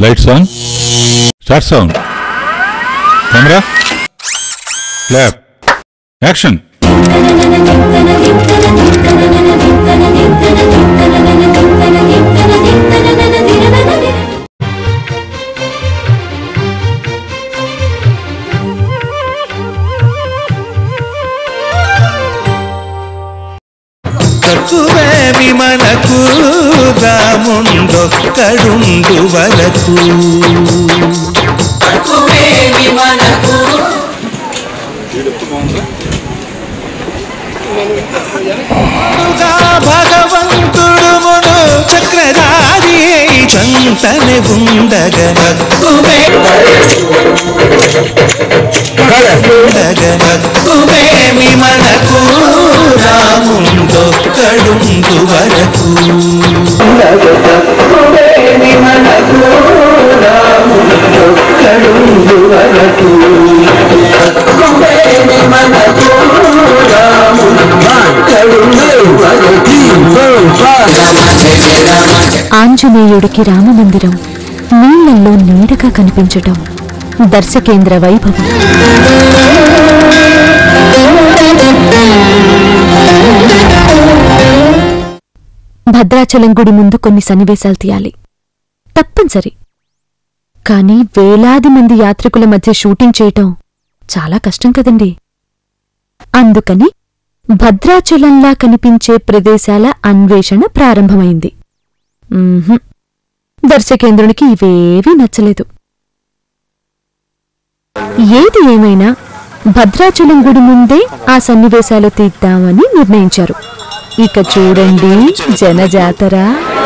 Lights on start sound camera clap action తక్కువేమి మనకు రాముండొక్కడుండు వరకు గా భగవంతుడు మును చక్రధారి అయి చంతనే ఉండగా తక్కువే ఉండగా తక్కువేమి మనకు రాముండొక్కడుండు వరకు ఆంజనేయుడికి రామమందిరం నీళ్లలో నీడగా కనిపించటం దర్శకేంద్ర వైభవం భద్రాచలం గుడి ముందు కొన్ని సన్నివేశాలు తీయాలి తప్పనిసరి కానీ వేలాది మంది యాత్రికుల మధ్య షూటింగ్ చేయటం చాలా కష్టం కదండి అందుకని భద్రాచలంలా కనిపించే ప్రదేశాల అన్వేషణ ప్రారంభమైంది మ్మ్హ్మ్. దర్శకేంద్రునికి ఇవేవీ నచ్చలేదు ఏది ఏమైనా భద్రాచలం గుడి ముందే ఆ సన్నివేశాలు తీద్దామని నిర్ణయించారు ఇక చూడండి జనజాతర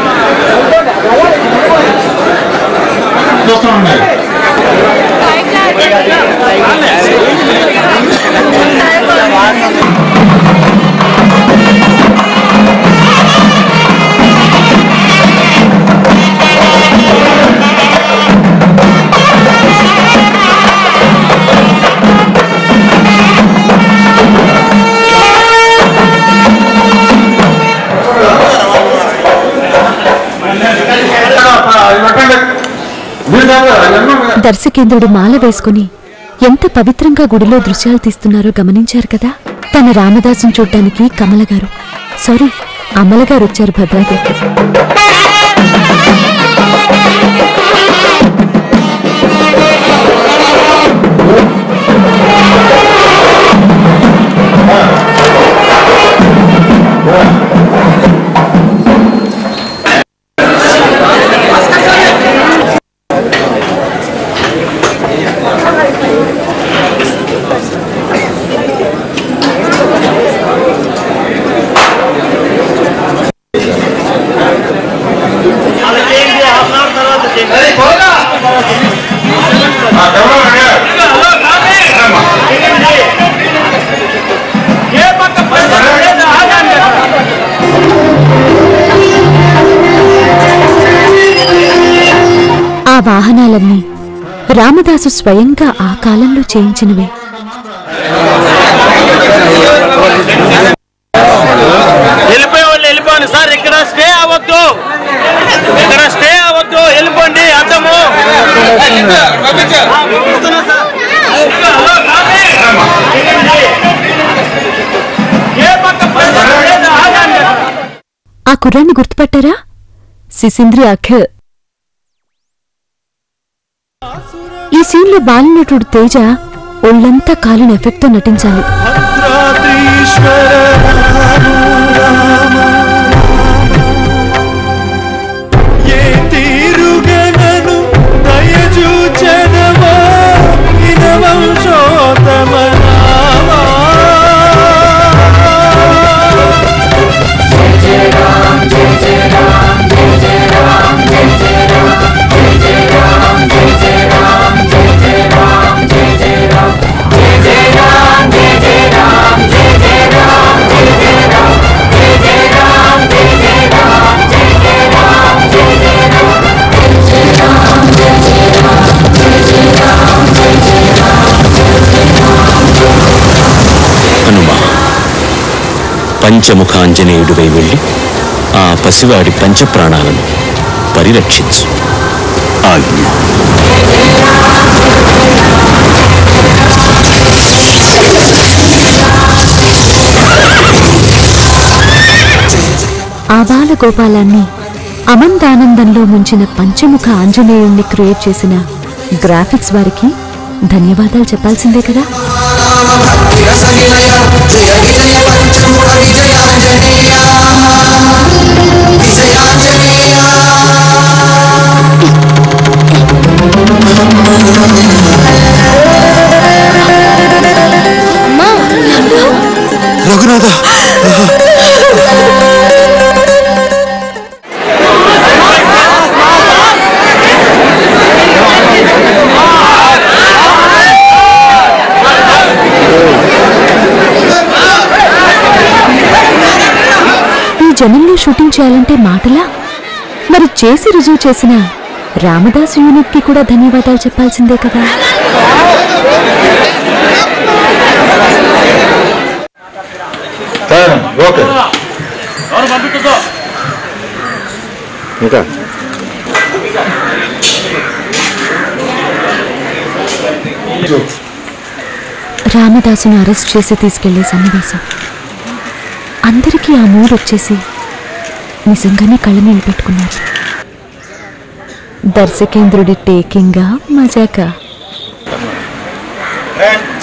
దర్శకేంద్రుడు మాల వేసుకుని ఎంత పవిత్రంగా గుడిలో దృశ్యాలు తీస్తున్నారో గమనించారు కదా తన రామదాసును చూడ్డానికి కమల గారు సారీ అమల గారు వచ్చారు భద్రాద్రికి ఆ వాహనాలన్నీ రామదాసు స్వయంగా ఆ కాలంలో చేయించినవే వెళ్ళిపోయే వాళ్ళు వెళ్ళిపోండి సార్ ఇక్కడ స్టే అవ్వద్దు ఇక్కడ స్టే అవ్వద్దు వెళ్ళిపోండి అర్థము వస్తున్నా సార్. హలో, స్వామి. ఏ పక్క పని ఆగండి ఆ కుర్రాన్ని గుర్తుపట్టారా సిసింద్రి అఖిల్ ఈ సీన్లో బాలినటుడు తేజ ఒళ్ళంతా కాలిన ఎఫెక్ట్తో నటించాలి భద్రాద్రీశ్వర ఏ తీరుగనను దయచూచనవా ఇనవంశోతమనామా హనుమ పంచముఖాంజనేయుడివై వెళ్ళి ఆ పసివాడి పంచప్రాణాలను పరిరక్షించు ఆజ్ఞ ఆబాల గోపాలాన్ని అమంతానందంలో ముంచిన పంచముఖ ఆంజనేయుణ్ణి క్రియేట్ చేసిన గ్రాఫిక్స్ వారికి ధన్యవాదాలు చెప్పాల్సిందే కదా రఘునాథ ఈ జనంలో షూటింగ్ చేయాలంటే మాటలా మరి చేసి రుజువు చేసిన రామదాసు యూనిట్ కి కూడా ధన్యవాదాలు చెప్పాల్సిందే కదా ఓకే ఎవరు పంపించద్దు ఇంకా రామదాసును అరెస్ట్ చేసి తీసుకెళ్లే సన్నివేశం అందరికీ ఆ మూడ్ వచ్చేసి నిజంగానే కళ్ళ నీళ్ళు పెట్టుకున్నారు దర్శకేంద్రుడి టేకింగా మజాకా రండి